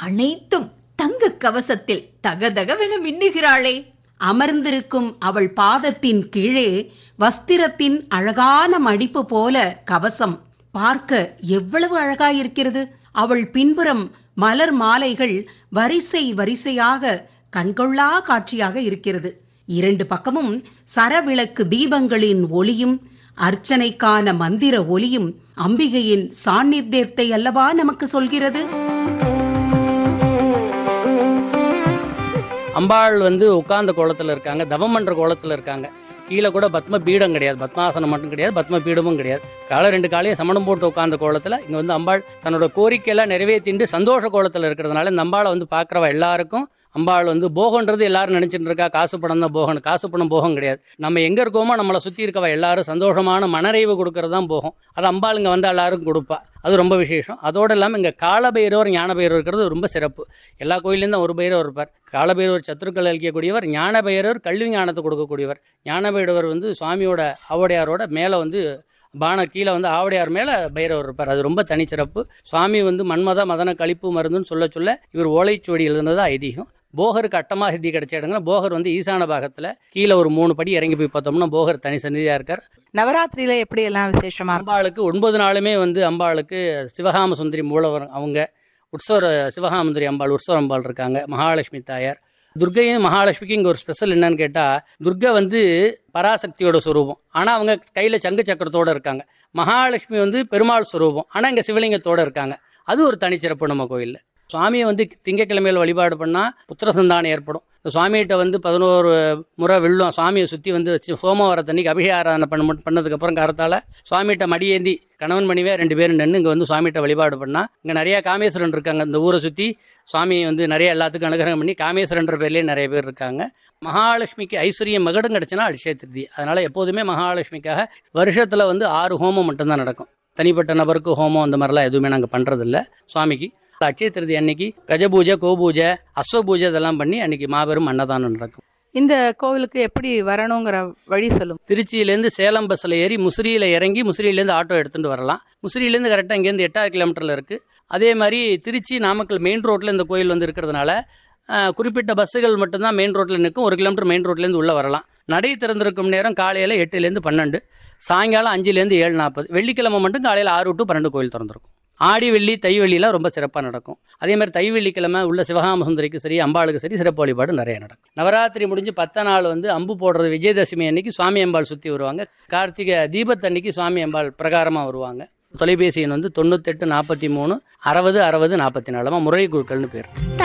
அனைத்தும் தங்க கவசத்தில் தகதகவென மின்னுகிறாளே அமர்ந்திருக்கும் அவள் பாதத்தின் கீழே வஸ்திரத்தின் அழகான மடிப்பு போல கவசம் பார்க்க எவ்வளவு அழகாயிருக்கிறது அவள் பின்புறம் மலர் மாலைகள் வரிசை வரிசையாக கண்கொள்ளா காட்சியாக இருக்கிறது இரண்டு பக்கமும் சரவிளக்கு தீபங்களின் ஒளியும் அர்ச்சனைக்கான மந்திர ஒளியும் அம்பிகையின் சாநித்தியத்தை அல்லவா நமக்கு சொல்கிறது அம்பாள் வந்து உட்கார்ந்த கோலத்தில் இருக்காங்க தவம் பண்ற கோலத்தில் இருக்காங்க கீழே கூட பத்ம பீடம் கிடையாது பத்மாசனம் மட்டும் கிடையாது பத்ம பீடமும் கிடையாது காலை ரெண்டு காலையும் சமணம் போட்டு உட்கார்ந்த கோலத்தில் இங்கே வந்து அம்பாள் தன்னோட கோரிக்கையெல்லாம் நிறைவேற்றிண்டு சந்தோஷ கோலத்தில் இருக்கிறதுனால இந்த அம்பாளை வந்து பார்க்குறவ எல்லாருக்கும் அம்பாள் வந்து போகன்றது எல்லாரும் நினைச்சிட்டு இருக்கா காசு பணம் தான் போகணும் காசு பணம் போகம் கிடையாது நம்ம எங்க இருக்கோமோ நம்மளை சுத்தி இருக்கவ எல்லாரும் சந்தோஷமான மனறைவு கொடுக்கறது தான் போகும் அது அம்பாள் இங்க வந்து எல்லாரும் கொடுப்பா அது ரொம்ப விசேஷம் அதோடு இல்லாமல் இங்கே காலபைரவர் ஞானபைரவர் இருக்கிறது ரொம்ப சிறப்பு எல்லா கோயிலேயும் தான் ஒரு பைரவர் இருப்பார் காலபைரவர் சத்துருக்கள் அளிக்கக்கூடியவர் ஞானபைரவர் கல்வி ஞானத்தை கொடுக்கக்கூடியவர் ஞானபைரவர் வந்து சுவாமியோட ஆவடையாரோட மேலே வந்து பான கீழே வந்து ஆவடையார் மேலே பைரவர் இருப்பார் அது ரொம்ப தனிச்சிறப்பு சுவாமி வந்து மன்மத மதன கழிப்பு மருந்துன்னு சொல்ல சொல்ல இவர் ஓலைச்சுவடி எழுதுனது ஐதீகம் போகருக்கு அட்டமா சித்தி கிடைச்ச இடங்கள போகர் வந்து ஈசான பாகத்தில் கீழே ஒரு மூணு படி இறங்கி போய் பார்த்தோம்னா போகர் தனி சந்நிதியாக இருக்கார் நவராத்திரியில எப்படி எல்லாம் விசேஷமா இருக்கும் அம்பாளுக்கு ஒன்பது நாளுமே வந்து அம்பாளுக்கு சிவகாம சுந்தரி மூலவர் அவங்க உற்சவர சிவகாமந்துரி அம்பாள் உற்சவ அம்பாள் இருக்காங்க மகாலட்சுமி தாயார் துர்கையும் மகாலட்சுமிக்கு இங்கே ஒரு ஸ்பெஷல் என்னன்னு கேட்டால் துர்கை வந்து பராசக்தியோட சுரூபம் ஆனால் அவங்க கையில் சங்கு சக்கரத்தோட இருக்காங்க மகாலட்சுமி வந்து பெருமாள் சுரூபம் ஆனால் இங்கே சிவலிங்கத்தோட இருக்காங்க அது ஒரு தனிச்சிறப்பு நம்ம கோயிலில் சுவாமியை வந்து திங்கக்கிழமையில் வழிபாடு பண்ணால் புத்திர சந்தானம் ஏற்படும் இந்த சுவாமிகிட்ட வந்து பதினோரு முறை வெள்ளம் சுவாமியை சுற்றி வந்து வச்சு சோமவாரத்தன்னைக்கு அபிஷேக ஆராதனை பண்ண பண்ணதுக்கப்புறம் காரத்தால் சுவாமிகிட்ட மடியேந்தி கணவன் மணிவே ரெண்டு பேரும் நின்று இங்கே வந்து சுவாமிகிட்ட வழிபாடு பண்ணால் இங்கே நிறைய காமேஸ்வரன் இருக்காங்க இந்த ஊரை சுற்றி சுவாமி வந்து நிறைய எல்லாத்துக்கும் அனுகிரகம் பண்ணி காமேஸ்வரன்ற பேர்லேயே நிறைய பேர் இருக்காங்க மகாலட்சுமிக்கு ஐஸ்வர்யம் மகடம் கிடச்சுன்னா அடிஷய திருதி அதனால் எப்போதுமே மகாலட்சுமிக்காக வருஷத்தில் வந்து ஆறு ஹோமம் மட்டும்தான் நடக்கும் தனிப்பட்ட நபருக்கு ஹோமம் அந்த மாதிரிலாம் எதுவுமே நாங்கள் பண்ணுறதில்ல சுவாமிக்கு அட்சய திருதி அன்னைக்கு கஜபூஜை கோபூஜை அஸ்வ பூஜை இதெல்லாம் பண்ணி அன்னைக்கு மாபெரும் அன்னதானம் நடக்கும் இந்த கோவிலுக்கு எப்படி வரணுங்கிற வழி சொல்லுங்க திருச்சியிலேருந்து சேலம் பஸ்ஸில் ஏறி முசிறியில் இறங்கி முசிறியிலேருந்து ஆட்டோ எடுத்துகிட்டு வரலாம் முசிறியிலேருந்து கரெக்டாக இங்கேருந்து எட்டாவது கிலோமீட்டரில் இருக்குது அதே மாதிரி திருச்சி நாமக்கல் மெயின் ரோட்டில் இந்த கோயில் வந்து இருக்கிறதுனால ஆஹ், குறிப்பிட்ட பஸ்ஸுகள் மட்டும்தான் மெயின் ரோட்டில் நிற்கும் ஒரு கிலோமீட்டர் மெயின் ரோட்லேருந்து உள்ளே வரலாம் நடை திறந்திருக்கும் நேரம் காலையில் எட்டுலேருந்து பன்னெண்டு சாயங்காலம் அஞ்சுலேருந்து ஏழு நாற்பது வெள்ளிக்கிழமை மட்டும் காலையில் ஆறு டு பன்னெண்டு கோயில் திறந்திருக்கும் ஆடி வெள்ளி தை வெள்ளிலாம் ரொம்ப சிறப்பாக நடக்கும் அதே மாதிரி தை வெள்ளிக்கிழமை உள்ள சிவகாம சுந்தரிக்கு சரி அம்பாளுக்கு சரி சிறப்பு வழிபாடு நிறைய நடக்கும் நவராத்திரி முடிஞ்சு பத்த நாள் வந்து அம்பு போடுறது விஜயதசமி அன்னைக்கு சுவாமி அம்பாள் சுற்றி வருவாங்க கார்த்திகை தீபத்தன்னைக்கு சுவாமி அம்பாள் பிரகாரமாக வருவாங்க தொலைபேசி எண் வந்து தொண்ணூத்தெட்டு நாற்பத்தி மூணு அறுபது அறுபது நாற்பத்தி நாலுமா முரளி குழுக்கள்னு பேர்